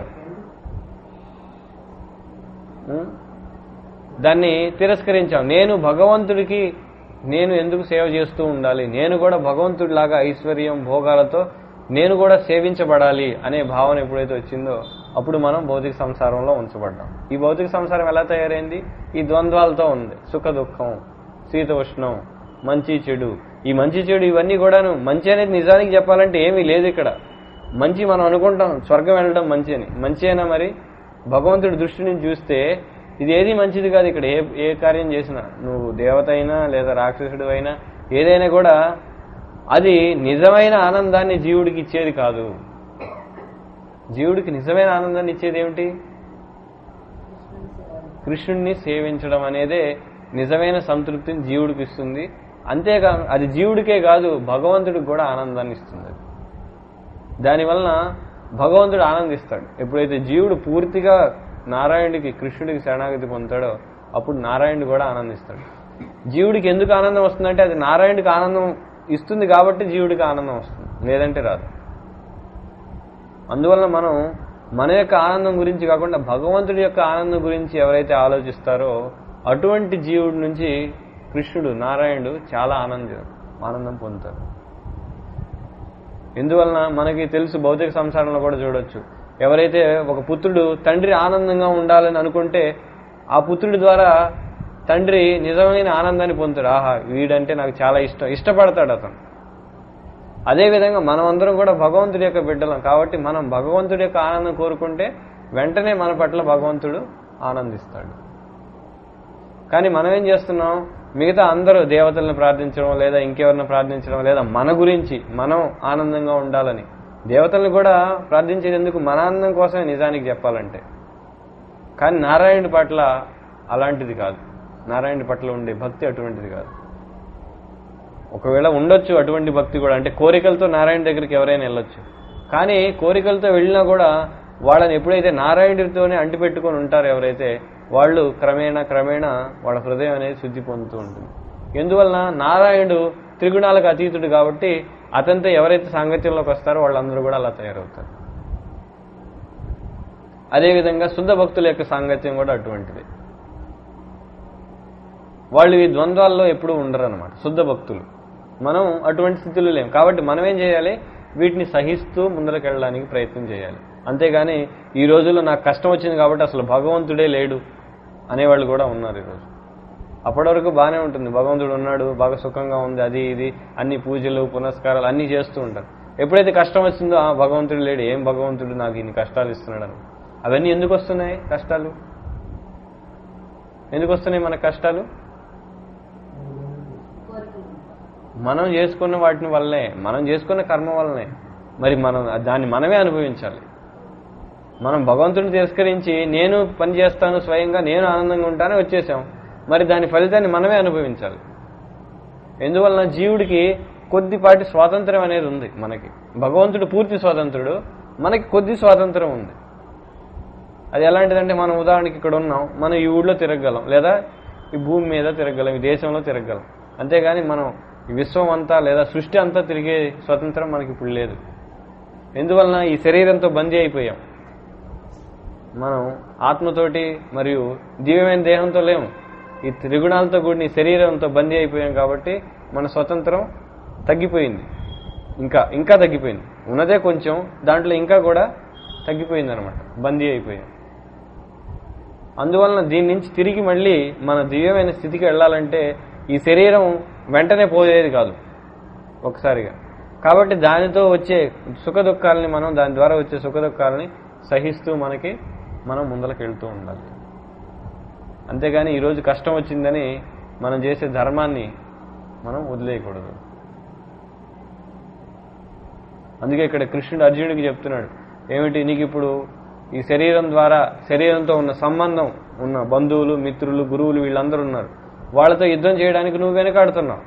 ఉం? దాన్ని తిరస్కరించాం నేను భగవంతుడికి నేను ఎందుకు సేవ చేస్తూ ఉండాలి నేను కూడా భగవంతుడిలాగా ఐశ్వర్యం భోగాలతో నేను కూడా సేవించబడాలి అనే భావన ఎప్పుడైతే వచ్చిందో అప్పుడు మనం భౌతిక సంసారంలో ఉంచబడ్డాం ఈ భౌతిక సంసారం ఎలా తయారైంది ఈ ద్వంద్వాలతో ఉంది సుఖ దుఃఖం శీత ఉష్ణం మంచి చెడు ఈ మంచి చెడు ఇవన్నీ కూడాను మంచి అనేది నిజానికి చెప్పాలంటే ఏమీ లేదు ఇక్కడ మంచి మనం అనుకుంటాం స్వర్గం వెళ్ళడం మంచి అని మంచి అయినా మరి భగవంతుడి దృష్టి నుంచి చూస్తే ఇది ఏది మంచిది కాదు ఇక్కడ ఏ ఏ కార్యం చేసినా నువ్వు దేవత అయినా లేదా రాక్షసుడు అయినా ఏదైనా కూడా అది నిజమైన ఆనందాన్ని జీవుడికి ఇచ్చేది కాదు జీవుడికి నిజమైన ఆనందాన్ని ఇచ్చేది ఏమిటి కృష్ణుడిని సేవించడం అనేదే నిజమైన సంతృప్తిని జీవుడికి ఇస్తుంది అంతేకా అది జీవుడికే కాదు భగవంతుడికి కూడా ఆనందాన్ని ఇస్తుంది అది. దానివలన భగవంతుడు ఆనందిస్తాడు ఎప్పుడైతే జీవుడు పూర్తిగా నారాయణుడికి కృష్ణుడికి శరణాగతి పొందుతాడో అప్పుడు నారాయణుడు కూడా ఆనందిస్తాడు జీవుడికి ఎందుకు ఆనందం వస్తుందంటే అది నారాయణుడికి ఆనందం ఇస్తుంది కాబట్టి జీవుడికి ఆనందం వస్తుంది లేదంటే రాదు అందువలన మనం మన యొక్క ఆనందం గురించి కాకుండా భగవంతుడి యొక్క ఆనందం గురించి ఎవరైతే ఆలోచిస్తారో అటువంటి జీవుడి నుంచి కృష్ణుడు నారాయణుడు చాలా ఆనందం ఆనందం పొందుతారు ఎందువలన మనకి తెలుసు భౌతిక సంసారంలో కూడా చూడొచ్చు ఎవరైతే ఒక పుత్రుడు తండ్రి ఆనందంగా ఉండాలని అనుకుంటే ఆ పుత్రుడి ద్వారా తండ్రి నిజమైన ఆనందాన్ని పొందుతాడు ఆహా వీడంటే నాకు చాలా ఇష్టం ఇష్టపడతాడు అతను అదేవిధంగా మనం అందరం కూడా భగవంతుడి యొక్క బిడ్డలం కాబట్టి మనం భగవంతుడి యొక్క ఆనందం కోరుకుంటే వెంటనే మన పట్ల భగవంతుడు ఆనందిస్తాడు కానీ మనం ఏం చేస్తున్నాం మిగతా అందరూ దేవతలను ప్రార్థించడం లేదా ఇంకెవరిని ప్రార్థించడం లేదా మన గురించి మనం ఆనందంగా ఉండాలని దేవతలను కూడా ప్రార్థించేది ఎందుకు మన ఆనందం కోసమే నిజానికి చెప్పాలంటే కానీ నారాయణుడి పట్ల అలాంటిది కాదు నారాయణుడి పట్ల ఉండే భక్తి అటువంటిది కాదు ఒకవేళ ఉండొచ్చు అటువంటి భక్తి కూడా అంటే కోరికలతో నారాయణ దగ్గరికి ఎవరైనా వెళ్ళొచ్చు కానీ కోరికలతో వెళ్ళినా కూడా వాళ్ళని ఎప్పుడైతే నారాయణుడితోనే అంటిపెట్టుకొని ఉంటారో ఎవరైతే వాళ్ళు క్రమేణా క్రమేణా వాళ్ళ హృదయం అనేది శుద్ధి పొందుతూ ఉంటుంది ఎందువలన నారాయణుడు త్రిగుణాలకు అతీతుడు కాబట్టి అతనితో ఎవరైతే సాంగత్యంలోకి వస్తారో వాళ్ళందరూ కూడా అలా తయారవుతారు అదేవిధంగా శుద్ధ భక్తుల యొక్క సాంగత్యం కూడా అటువంటిది వాళ్ళు ఈ ద్వంద్వాల్లో ఎప్పుడూ ఉండరు అనమాట శుద్ధ భక్తులు మనం అటువంటి స్థితిలో లేం కాబట్టి మనం ఏం చేయాలి వీటిని సహిస్తూ ముందరకెళ్ళడానికి ప్రయత్నం చేయాలి అంతేగాని ఈ రోజుల్లో నాకు కష్టం వచ్చింది కాబట్టి అసలు భగవంతుడే లేడు అనేవాళ్ళు కూడా ఉన్నారు ఈరోజు అప్పటి వరకు బాగానే ఉంటుంది భగవంతుడు ఉన్నాడు బాగా సుఖంగా ఉంది అది ఇది అన్ని పూజలు పునస్కారాలు అన్నీ చేస్తూ ఉంటారు ఎప్పుడైతే కష్టం వచ్చిందో ఆ భగవంతుడు లేడు ఏం భగవంతుడు నాకు ఇన్ని కష్టాలు ఇస్తున్నాడు అని అవన్నీ ఎందుకు వస్తున్నాయి కష్టాలు ఎందుకు వస్తున్నాయి మన కష్టాలు మనం చేసుకున్న వాటిని వల్లనే మనం చేసుకున్న కర్మ వల్లనే మరి మనం దాన్ని మనమే అనుభవించాలి మనం భగవంతుడిని తిరస్కరించి నేను పని చేస్తాను స్వయంగా నేను ఆనందంగా ఉంటానని వచ్చేసాం మరి దాని ఫలితాన్ని మనమే అనుభవించాలి ఎందువలన జీవుడికి కొద్దిపాటి స్వాతంత్రం అనేది ఉంది మనకి భగవంతుడు పూర్తి స్వాతంత్రుడు మనకి కొద్ది స్వాతంత్రం ఉంది అది ఎలాంటిదంటే మనం ఉదాహరణకి ఇక్కడ ఉన్నాం మనం ఈ ఊళ్ళో తిరగగలం లేదా ఈ భూమి మీద తిరగగలం ఈ దేశంలో తిరగగలం అంతేగాని మనం ఈ విశ్వం అంతా లేదా సృష్టి అంతా తిరిగే స్వతంత్రం మనకి ఇప్పుడు లేదు ఎందువలన ఈ శరీరంతో బందీ అయిపోయాం మనం ఆత్మతోటి మరియు దివ్యమైన దేహంతో లేము ఈ త్రిగుణాలతో కూడిన ఈ శరీరంతో బందీ అయిపోయాం కాబట్టి మన స్వతంత్రం తగ్గిపోయింది ఇంకా ఇంకా తగ్గిపోయింది ఉన్నదే కొంచెం దాంట్లో ఇంకా కూడా తగ్గిపోయింది అనమాట బందీ అయిపోయాం అందువలన దీని నుంచి తిరిగి మళ్ళీ మన దివ్యమైన స్థితికి వెళ్ళాలంటే ఈ శరీరం వెంటనే పోయేది కాదు ఒకసారిగా కాబట్టి దానితో వచ్చే సుఖ దుఃఖాలని మనం దాని ద్వారా వచ్చే సుఖ దుఃఖాలని సహిస్తూ మనకి మనం ముందరకు వెళ్తూ ఉండాలి అంతేగాని ఈరోజు కష్టం వచ్చిందని మనం చేసే ధర్మాన్ని మనం వదిలేయకూడదు అందుకే ఇక్కడ కృష్ణుడు అర్జునుడికి చెప్తున్నాడు ఏమిటి నీకు ఇప్పుడు ఈ శరీరం ద్వారా శరీరంతో ఉన్న సంబంధం ఉన్న బంధువులు మిత్రులు గురువులు వీళ్ళందరూ ఉన్నారు వాళ్ళతో యుద్ధం చేయడానికి నువ్వు వెనకాడుతున్నావు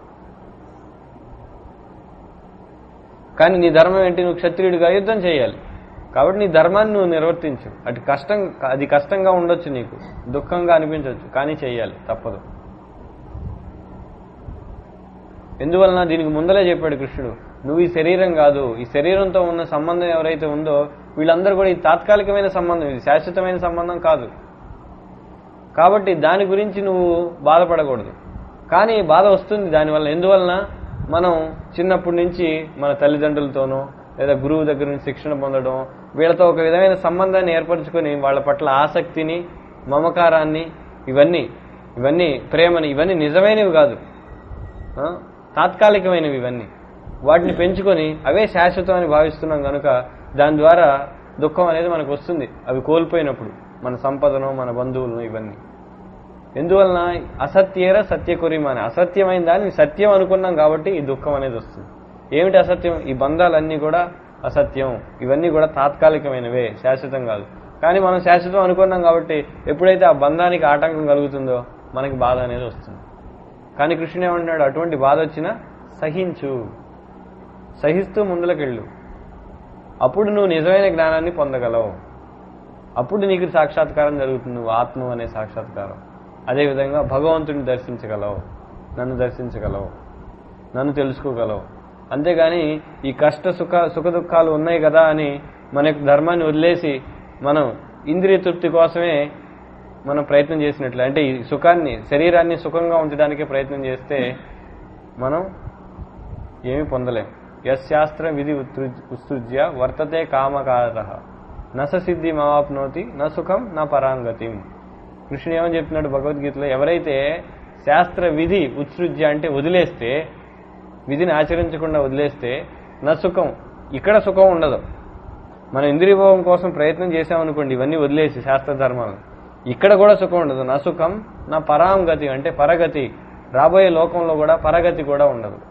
కానీ నీ ధర్మం ఏంటి నువ్వు క్షత్రియుడిగా యుద్ధం చేయాలి కాబట్టి నీ ధర్మాన్ని నువ్వు నిర్వర్తించు అటు కష్టం అది కష్టంగా ఉండొచ్చు నీకు దుఃఖంగా అనిపించవచ్చు కానీ చేయాలి తప్పదు ఎందువలన దీనికి ముందలే చెప్పాడు కృష్ణుడు నువ్వు ఈ శరీరం కాదు ఈ శరీరంతో ఉన్న సంబంధం ఎవరైతే ఉందో వీళ్ళందరూ కూడా ఇది తాత్కాలికమైన సంబంధం ఇది శాశ్వతమైన సంబంధం కాదు కాబట్టి దాని గురించి నువ్వు బాధపడకూడదు కానీ బాధ వస్తుంది దానివల్ల ఎందువలన మనం చిన్నప్పటి నుంచి మన తల్లిదండ్రులతోనో లేదా గురువు దగ్గర నుంచి శిక్షణ పొందడం వీళ్ళతో ఒక విధమైన సంబంధాన్ని ఏర్పరచుకొని వాళ్ళ పట్ల ఆసక్తిని మమకారాన్ని ఇవన్నీ ఇవన్నీ ప్రేమని ఇవన్నీ నిజమైనవి కాదు ఆ? తాత్కాలికమైనవి ఇవన్నీ వాటిని పెంచుకొని అవే శాశ్వతం అని భావిస్తున్నాం కనుక దాని ద్వారా దుఃఖం అనేది మనకు వస్తుంది అవి కోల్పోయినప్పుడు మన సంపదను మన బంధువులను ఇవన్నీ ఎందువలన అసత్యేర సత్యకురిమాని అసత్యమైన దాన్ని సత్యం అనుకున్నాం కాబట్టి ఈ దుఃఖం అనేది వస్తుంది ఏమిటి అసత్యం ఈ బంధాలన్నీ కూడా అసత్యం ఇవన్నీ కూడా తాత్కాలికమైనవే శాశ్వతం కాదు కానీ మనం శాశ్వతం అనుకున్నాం కాబట్టి ఎప్పుడైతే ఆ బంధానికి ఆటంకం కలుగుతుందో మనకి బాధ అనేది వస్తుంది కానీ కృష్ణుడు ఏమంటున్నాడు అటువంటి బాధ వచ్చినా సహించు సహిస్తూ ముందులకెళ్ళు అప్పుడు నువ్వు నిజమైన జ్ఞానాన్ని పొందగలవు అప్పుడు నీకు సాక్షాత్కారం జరుగుతుంది నువ్వు ఆత్మ అనే సాక్షాత్కారం అదేవిధంగా భగవంతుని దర్శించగలవు నన్ను దర్శించగలవు నన్ను తెలుసుకోగలవు అంతేగాని ఈ కష్ట సుఖ సుఖ దుఃఖాలు ఉన్నాయి కదా అని మన యొక్క ధర్మాన్ని వదిలేసి మనం ఇంద్రియ తృప్తి కోసమే మనం ప్రయత్నం చేసినట్లు అంటే ఈ సుఖాన్ని శరీరాన్ని సుఖంగా ఉంచడానికే ప్రయత్నం చేస్తే మనం ఏమీ పొందలేం యశాస్త్ర విధి ఉత్సృ- ఉత్సృజ్య వర్తతే కామకార నస సిద్ధి మావాప్నోతి న సుఖం నా పరాంగతిం కృష్ణుడు ఏమని చెప్తున్నాడు భగవద్గీతలో ఎవరైతే శాస్త్ర విధి ఉత్సృజ్య అంటే వదిలేస్తే విధిని ఆచరించకుండా వదిలేస్తే నా సుఖం ఇక్కడ సుఖం ఉండదు మన ఇంద్రియభోగం కోసం ప్రయత్నం చేసామనుకోండి ఇవన్నీ వదిలేసి శాస్త్ర ధర్మాలు ఇక్కడ కూడా సుఖం ఉండదు నా సుఖం నా పరాంగతి అంటే పరగతి రాబోయే లోకంలో కూడా పరగతి కూడా ఉండదు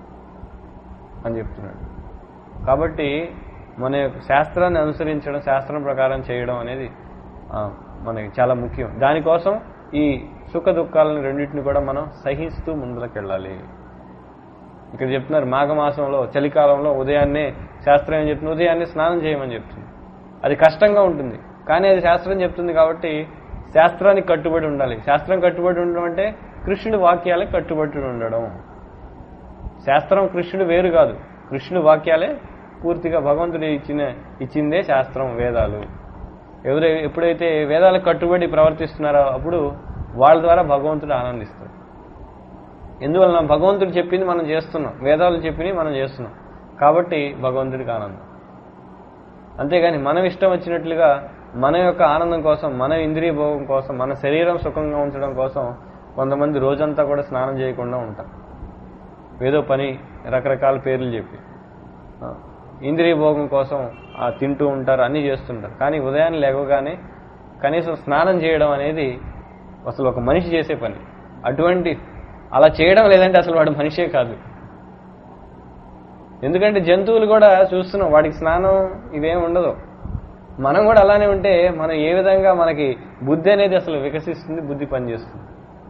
అని చెప్తున్నాడు కాబట్టి మన యొక్క శాస్త్రాన్ని అనుసరించడం శాస్త్రం ప్రకారం చేయడం అనేది ఆ, మనకి చాలా ముఖ్యం దానికోసం ఈ సుఖ దుఃఖాలను రెండింటిని కూడా మనం సహిస్తూ ముందుకెళ్ళాలి ఇక్కడ చెప్తున్నారు మాఘమాసంలో చలికాలంలో ఉదయాన్నే శాస్త్రం ఏం చెప్తుంది ఉదయాన్నే స్నానం చేయమని చెప్తుంది అది కష్టంగా ఉంటుంది కానీ అది శాస్త్రం చెప్తుంది కాబట్టి శాస్త్రానికి కట్టుబడి ఉండాలి శాస్త్రం కట్టుబడి ఉండడం అంటే కృష్ణుడి వాక్యాలకు కట్టుబడి ఉండడం శాస్త్రం కృష్ణుడు వేరు కాదు కృష్ణుడు వాక్యాలే పూర్తిగా భగవంతుడు ఇచ్చిన ఇచ్చిందే శాస్త్రం వేదాలు ఎవరు ఎప్పుడైతే వేదాలకు కట్టుబడి ప్రవర్తిస్తున్నారో అప్పుడు వాళ్ళ ద్వారా భగవంతుడు ఆనందిస్తాడు ఎందువలన భగవంతుడు చెప్పింది మనం చేస్తున్నాం వేదాలు చెప్పింది మనం చేస్తున్నాం కాబట్టి భగవంతుడికి ఆనందం అంతేగాని మనం ఇష్టం వచ్చినట్లుగా మన యొక్క ఆనందం కోసం మన ఇంద్రియ భోగం కోసం మన శరీరం సుఖంగా ఉంచడం కోసం కొంతమంది రోజంతా కూడా స్నానం చేయకుండా ఉంటారు ఏదో పని రకరకాల పేర్లు చెప్పి ఆ, ఇంద్రియ భోగం కోసం ఆ తింటూ ఉంటారు అన్నీ చేస్తుంటారు కానీ ఉదయాన్నే లేవగానే కనీసం స్నానం చేయడం అనేది అసలు ఒక మనిషి చేసే పని అటువంటి అలా చేయడం లేదంటే అసలు వాడు మనిషే కాదు ఎందుకంటే జంతువులు కూడా చూస్తున్నాం వాడికి స్నానం ఇవేం ఉండదు మనం కూడా అలానే ఉంటే మనం ఏ విధంగా మనకి బుద్ధి అనేది అసలు వికసిస్తుంది బుద్ధి పనిచేస్తుంది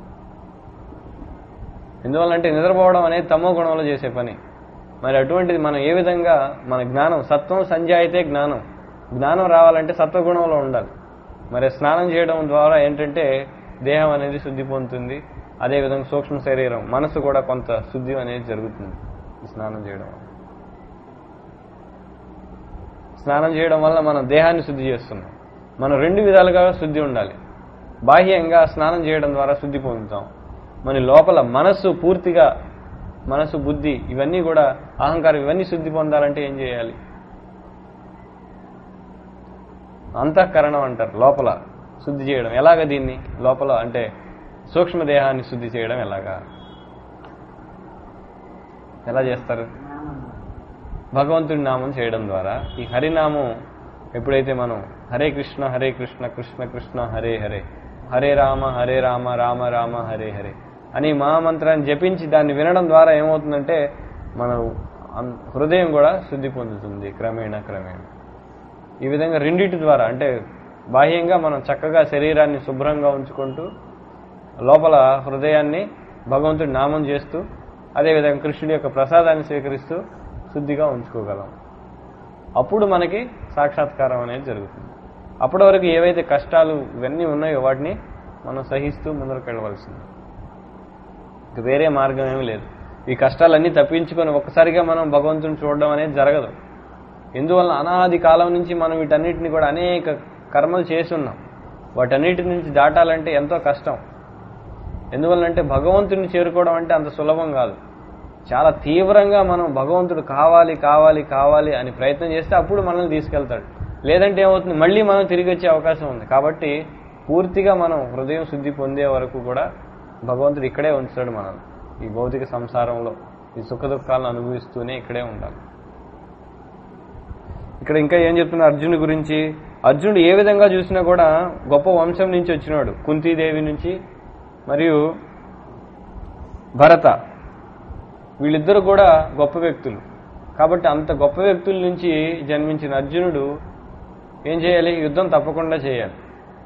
ఎందువల్లంటే నిద్రపోవడం అనేది తమో గుణంలో చేసే పని మరి అటువంటిది మనం ఏ విధంగా మన జ్ఞానం సత్వం సంజాయితే జ్ఞానం జ్ఞానం రావాలంటే సత్వగుణంలో ఉండాలి మరి స్నానం చేయడం ద్వారా ఏంటంటే దేహం అనేది శుద్ధి పొందుతుంది అదేవిధంగా సూక్ష్మ శరీరం మనసు కూడా కొంత శుద్ధి అనేది జరుగుతుంది ఈ స్నానం చేయడం వల్ల స్నానం చేయడం వల్ల మనం దేహాన్ని శుద్ధి చేస్తున్నాం మనం రెండు విధాలుగా శుద్ధి ఉండాలి బాహ్యంగా స్నానం చేయడం ద్వారా శుద్ధి పొందుతాం మన లోపల మనస్సు పూర్తిగా మనసు బుద్ధి ఇవన్నీ కూడా అహంకారం ఇవన్నీ శుద్ధి పొందాలంటే ఏం చేయాలి అంతఃకరణం అంటారు లోపల శుద్ధి చేయడం ఎలాగ దీన్ని లోపల అంటే సూక్ష్మ దేహాన్ని శుద్ధి చేయడం ఎలాగా ఎలా చేస్తారు భగవంతుడి నామం చేయడం ద్వారా ఈ హరినామం ఎప్పుడైతే మనం హరే కృష్ణ హరే కృష్ణ కృష్ణ కృష్ణ హరే హరే హరే రామ హరే రామ రామ రామ హరే హరే అని మహామంత్రాన్ని జపించి దాన్ని వినడం ద్వారా ఏమవుతుందంటే మన అన్- హృదయం కూడా శుద్ధి పొందుతుంది క్రమేణా క్రమేణా ఈ విధంగా రెండిటి ద్వారా అంటే బాహ్యంగా మనం చక్కగా శరీరాన్ని శుభ్రంగా ఉంచుకుంటూ లోపల హృదయాన్ని భగవంతుడి నామం చేస్తూ అదేవిధంగా కృష్ణుడి యొక్క ప్రసాదాన్ని స్వీకరిస్తూ శుద్ధిగా ఉంచుకోగలం అప్పుడు మనకి సాక్షాత్కారం అనేది జరుగుతుంది అప్పటి వరకు ఏవైతే కష్టాలు ఇవన్నీ ఉన్నాయో వాటిని మనం సహిస్తూ ముందరకు వెళ్ళవలసింది ఇక వేరే మార్గం ఏమీ లేదు ఈ కష్టాలన్నీ తప్పించుకొని ఒక్కసారిగా మనం భగవంతుని చూడడం అనేది జరగదు ఎందువల్ల అనాది కాలం నుంచి మనం వీటన్నిటిని కూడా అనేక కర్మలు చేసి ఉన్నాం వాటన్నిటి నుంచి దాటాలంటే ఎంతో కష్టం ఎందువల్లంటే భగవంతుని చేరుకోవడం అంటే అంత సులభం కాదు చాలా తీవ్రంగా మనం భగవంతుడు కావాలి కావాలి కావాలి అని ప్రయత్నం చేస్తే అప్పుడు మనల్ని తీసుకెళ్తాడు లేదంటే ఏమవుతుంది మళ్ళీ మనం తిరిగి వచ్చే అవకాశం ఉంది కాబట్టి పూర్తిగా మనం హృదయం శుద్ధి పొందే వరకు కూడా భగవంతుడు ఇక్కడే ఉంచుతాడు మనల్ని ఈ భౌతిక సంసారంలో ఈ సుఖ దుఃఖాలను అనుభవిస్తూనే ఇక్కడే ఉండాలి ఇక్కడ ఇంకా ఏం చెప్తున్నా అర్జునుడి గురించి అర్జునుడు ఏ విధంగా చూసినా కూడా గొప్ప వంశం నుంచి వచ్చినాడు కుంతీదేవి నుంచి మరియు భరత వీళ్ళిద్దరు కూడా గొప్ప వ్యక్తులు కాబట్టి అంత గొప్ప వ్యక్తుల నుంచి జన్మించిన అర్జునుడు ఏం చేయాలి యుద్ధం తప్పకుండా చేయాలి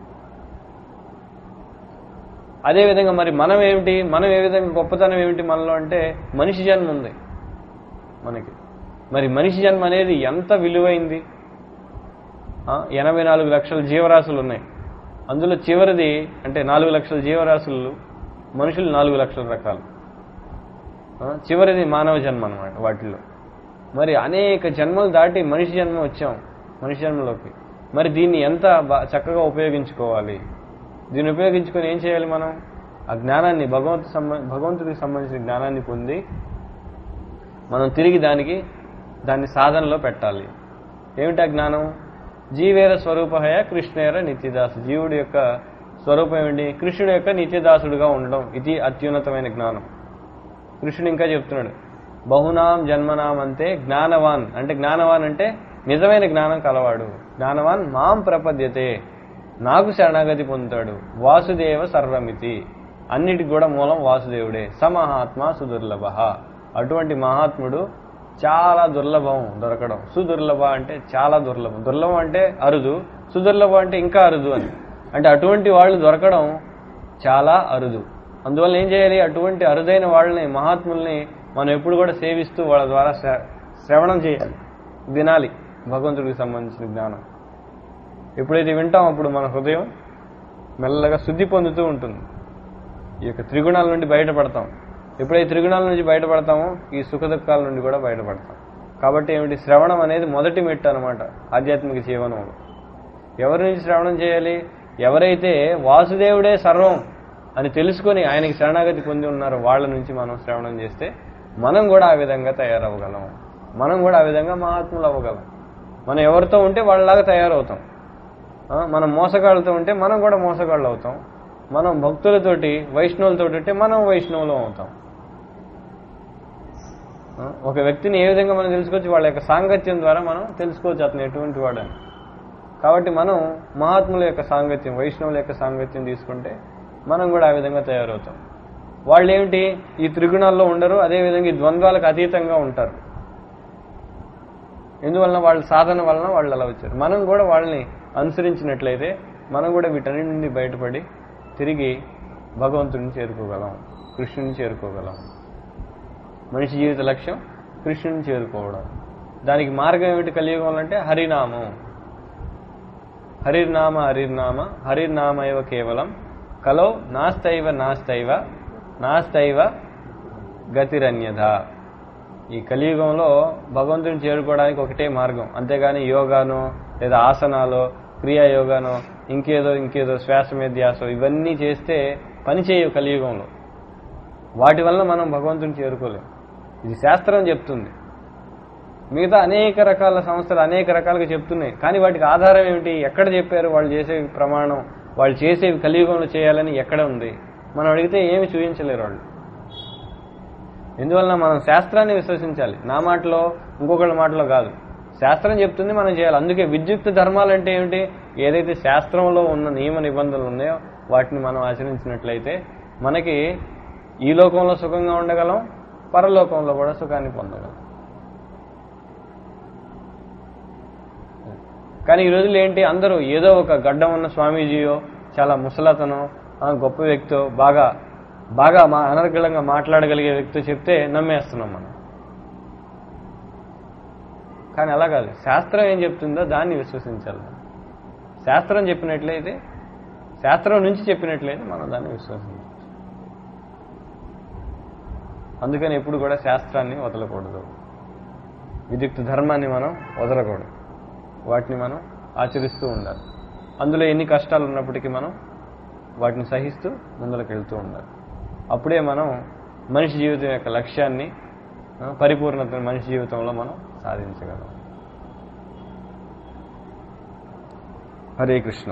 అదేవిధంగా మరి మనం ఏమిటి మనం ఏ విధంగా గొప్పతనం ఏమిటి మనలో అంటే మనిషి జన్మ ఉంది మనకి మరి మనిషి జన్మ అనేది ఎంత విలువైంది ఆ, ఎనభై నాలుగు లక్షల జీవరాశులు ఉన్నాయి అందులో చివరిది అంటే నాలుగు లక్షల జీవరాశులు మనుషులు నాలుగు లక్షల రకాలు ఆ, చివరిది మానవ జన్మ అనమాట వాటిల్లో మరి అనేక జన్మలు దాటి మనిషి జన్మ వచ్చాం మనిషి జన్మలోకి మరి దీన్ని ఎంత బా- చక్కగా ఉపయోగించుకోవాలి దీన్ని ఉపయోగించుకొని ఏం చేయాలి మనం ఆ జ్ఞానాన్ని భగవంతు సంబ భగవంతుడికి సంబంధించిన జ్ఞానాన్ని పొంది మనం తిరిగి దానికి దాన్ని సాధనలో పెట్టాలి ఏమిటి ఆ జ్ఞానం జీవేర స్వరూపహయ కృష్ణేర నిత్యదాసు జీవుడి యొక్క స్వరూపం ఏమిటి కృష్ణుడి యొక్క నిత్యదాసుడుగా ఉండడం ఇది అత్యున్నతమైన జ్ఞానం కృష్ణుడు ఇంకా చెప్తున్నాడు బహునాం జన్మనాం అంతే జ్ఞానవాన్ అంటే జ్ఞానవాన్ అంటే నిజమైన జ్ఞానం కలవాడు జ్ఞానవాన్ మాం ప్రపద్యతే నాకు శరణాగతి పొందుతాడు వాసుదేవ సర్వమితి అన్నిటికి కూడా మూలం వాసుదేవుడే సమహాత్మ సుదుర్లభ అటువంటి మహాత్ముడు చాలా దుర్లభం దొరకడం సుదుర్లభ అంటే చాలా దుర్లభం దుర్లభం అంటే అరుదు సుదుర్లభం అంటే ఇంకా అరుదు అని అంటే అటువంటి వాళ్ళు దొరకడం చాలా అరుదు అందువల్ల ఏం చేయాలి అటువంటి అరుదైన వాళ్ళని మహాత్ముల్ని మనం ఎప్పుడు కూడా సేవిస్తూ వాళ్ళ ద్వారా శ్ర- శ్రవణం చేయాలి వినాలి భగవంతుడికి సంబంధించిన జ్ఞానం ఎప్పుడైతే వింటాం అప్పుడు మన హృదయం మెల్లగా శుద్ధి పొందుతూ ఉంటుంది ఈ యొక్క త్రిగుణాల నుండి బయటపడతాం ఎప్పుడైతే త్రిగుణాల నుంచి బయటపడతామో ఈ సుఖ దుఃఖాల నుండి కూడా బయటపడతాం కాబట్టి ఏమిటి శ్రవణం అనేది మొదటి మెట్టు అనమాట ఆధ్యాత్మిక జీవనంలో ఎవరి నుంచి శ్రవణం చేయాలి ఎవరైతే వాసుదేవుడే సర్వం అని తెలుసుకొని ఆయనకి శరణాగతి పొంది ఉన్నారో వాళ్ళ నుంచి మనం శ్రవణం చేస్తే మనం కూడా ఆ విధంగా తయారవ్వగలం మనం కూడా ఆ విధంగా మహాత్ములు అవ్వగలం మనం ఎవరితో ఉంటే వాళ్ళలాగా తయారవుతాం ఆ, మనం మోసగాళ్ళతో ఉంటే మనం కూడా మోసగాళ్ళు అవుతాం మనం భక్తులతోటి వైష్ణవులతో ఉంటే మనం వైష్ణవులు అవుతాం ఆ, ఒక వ్యక్తిని ఏ విధంగా మనం తెలుసుకోవచ్చు వాళ్ళ యొక్క సాంగత్యం ద్వారా మనం తెలుసుకోవచ్చు అతను ఎటువంటి వాడని కాబట్టి మనం మహాత్ముల యొక్క సాంగత్యం వైష్ణవుల యొక్క సాంగత్యం తీసుకుంటే మనం కూడా ఆ విధంగా తయారవుతాం వాళ్ళు ఏమిటి ఈ త్రిగుణాల్లో ఉండరు అదేవిధంగా ఈ ద్వంద్వాలకు అతీతంగా ఉంటారు ఎందువలన వాళ్ళ సాధన వలన వాళ్ళు అలా వచ్చారు మనం కూడా వాళ్ళని అనుసరించినట్లయితే మనం కూడా వీటన్నిటి నుండి బయటపడి తిరిగి భగవంతుడిని చేరుకోగలం కృష్ణుని చేరుకోగలం మనిషి జీవిత లక్ష్యం కృష్ణుని చేరుకోవడం దానికి మార్గం ఏమిటి కలియుగంలో అంటే హరినామం హరిర్నామ హరిర్నామ హరిర్నామ ఇవ కేవలం కలో నాస్తైవ నాస్తైవ నాస్తైవ గతిరన్యధ ఈ కలియుగంలో భగవంతుని చేరుకోవడానికి ఒకటే మార్గం అంతేగాని యోగానో లేదా ఆసనాలో క్రియా యోగానో ఇంకేదో ఇంకేదో శ్వాస మీద ధ్యాసో ఇవన్నీ చేస్తే పని చేయవు కలియుగంలో వాటి వలన మనం భగవంతుని చేరుకోలేం ఇది శాస్త్రం చెప్తుంది మిగతా అనేక రకాల సంస్థలు అనేక రకాలుగా చెప్తున్నాయి కానీ వాటికి ఆధారం ఏమిటి ఎక్కడ చెప్పారు వాళ్ళు చేసే ప్రమాణం వాళ్ళు చేసేవి కలియుగంలో చేయాలని ఎక్కడ ఉంది మనం అడిగితే ఏమి చూపించలేరు వాళ్ళు ఎందువలన మనం శాస్త్రాన్ని విశ్వసించాలి నా మాటలో ఇంకొకళ్ళ మాటలో కాదు శాస్త్రం చెప్తుంది మనం చేయాలి అందుకే విద్యుక్త ధర్మాలు అంటే ఏమిటి ఏదైతే శాస్త్రంలో ఉన్న నియమ నిబంధనలు ఉన్నాయో వాటిని మనం ఆచరించినట్లయితే మనకి ఈ లోకంలో సుఖంగా ఉండగలం పరలోకంలో కూడా సుఖాన్ని పొందగలం కానీ ఈ రోజుల్లో ఏంటి అందరూ ఏదో ఒక గడ్డం ఉన్న స్వామీజీయో చాలా ముసలతనో ఆ, గొప్ప వ్యక్తో బాగా బాగా మా అనర్గళంగా మాట్లాడగలిగే వ్యక్తి చెప్తే నమ్మేస్తున్నాం మనం కానీ అలా కాదు శాస్త్రం ఏం చెప్తుందో దాన్ని విశ్వసించాలి శాస్త్రం చెప్పినట్లయితే శాస్త్రం నుంచి చెప్పినట్లయితే మనం దాన్ని విశ్వసించాలి అందుకని ఎప్పుడు కూడా శాస్త్రాన్ని వదలకూడదు విద్యుక్త ధర్మాన్ని మనం వదలకూడదు వాటిని మనం ఆచరిస్తూ ఉండాలి అందులో ఎన్ని కష్టాలు ఉన్నప్పటికీ మనం వాటిని సహిస్తూ ముందరకు వెళ్తూ ఉండాలి అప్పుడే మనం మనిషి జీవితం యొక్క లక్ష్యాన్ని ఆ, పరిపూర్ణతను మనిషి జీవితంలో మనం సాధించగలం హరే కృష్ణ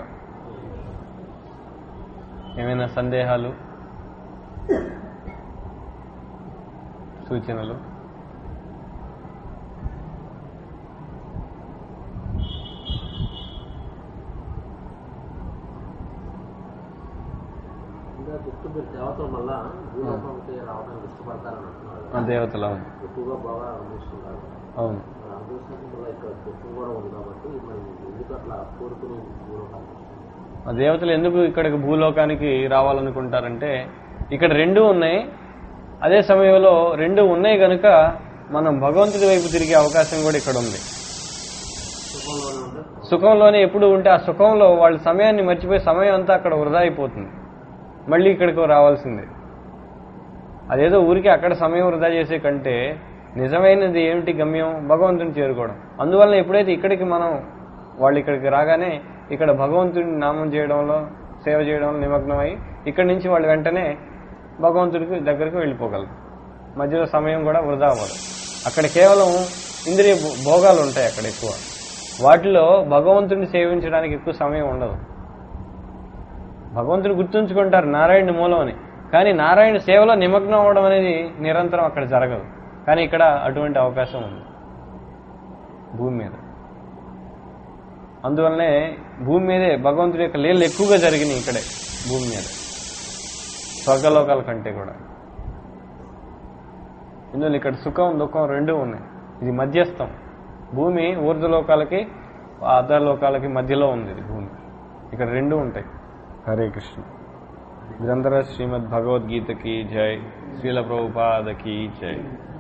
ఏమైనా సందేహాలు సూచనలు ఇంకా గుర్తు మీరు దేవతల వల్ల భూలోకంకి రావడానికి ఇష్టపడతారని అంటున్నారు ఆ దేవతలు అవును ఎక్కువగా బాగా అనుభవిస్తున్నారు అవును మరి అనుభవించడం వల్ల ఇక్కడ దుఃఖం కూడా ఉంది కాబట్టి మరి ఎందుకు అట్లా కోరుకుని భూలోకానికి ఆ దేవతలు ఎందుకు ఇక్కడికి భూలోకానికి రావాలనుకుంటారంటే ఇక్కడ రెండు ఉన్నాయి అదే సమయంలో రెండు ఉన్నాయి కనుక మనం భగవంతుడి వైపు తిరిగే అవకాశం కూడా ఇక్కడ ఉంది సుఖంలోనే ఉంటే సుఖంలోనే ఎప్పుడు ఉంటే ఆ సుఖంలో వాళ్ళ సమయాన్ని మర్చిపోయి సమయం అంతా అక్కడ వృధా అయిపోతుంది మళ్ళీ ఇక్కడికి రావాల్సిందే అదేదో ఊరికి అక్కడ సమయం వృధా చేసే కంటే నిజమైనది ఏమిటి గమ్యం భగవంతుని చేరుకోవడం అందువల్ల ఎప్పుడైతే ఇక్కడికి మనం వాళ్ళు ఇక్కడికి రాగానే ఇక్కడ భగవంతుడిని నామం చేయడంలో సేవ చేయడంలో నిమగ్నమై ఇక్కడి నుంచి వాళ్ళు వెంటనే భగవంతుడికి దగ్గరికి వెళ్ళిపోగలరు మధ్యలో సమయం కూడా వృధా అవ్వదు అక్కడ కేవలం ఇంద్రియ భో- భోగాలు ఉంటాయి అక్కడ ఎక్కువ వాటిలో భగవంతుడిని సేవించడానికి ఎక్కువ సమయం ఉండదు భగవంతుని గుర్తుంచుకుంటారు నారాయణ మూలం అని కానీ నారాయణ సేవలో నిమగ్నం అవ్వడం అనేది నిరంతరం అక్కడ జరగదు కానీ ఇక్కడ అటువంటి అవకాశం ఉంది భూమి మీద అందువల్లనే భూమి మీదే భగవంతుడి యొక్క లీలలు ఎక్కువగా జరిగినాయి ఇక్కడే భూమి మీద స్వర్గలోకాల కంటే కూడా ఇందులో ఇక్కడ సుఖం దుఃఖం రెండూ ఉన్నాయి ఇది మధ్యస్థం భూమి ఊర్ధ్వలోకాలకి అర్ధలోకాలకి మధ్యలో ఉంది ఇది భూమి ఇక్కడ రెండు ఉంటాయి హరే కృష్ణ గ్రంథర శ్రీమద్ భగవద్గీతకి జై శ్రీల ప్రభుపాదకి జై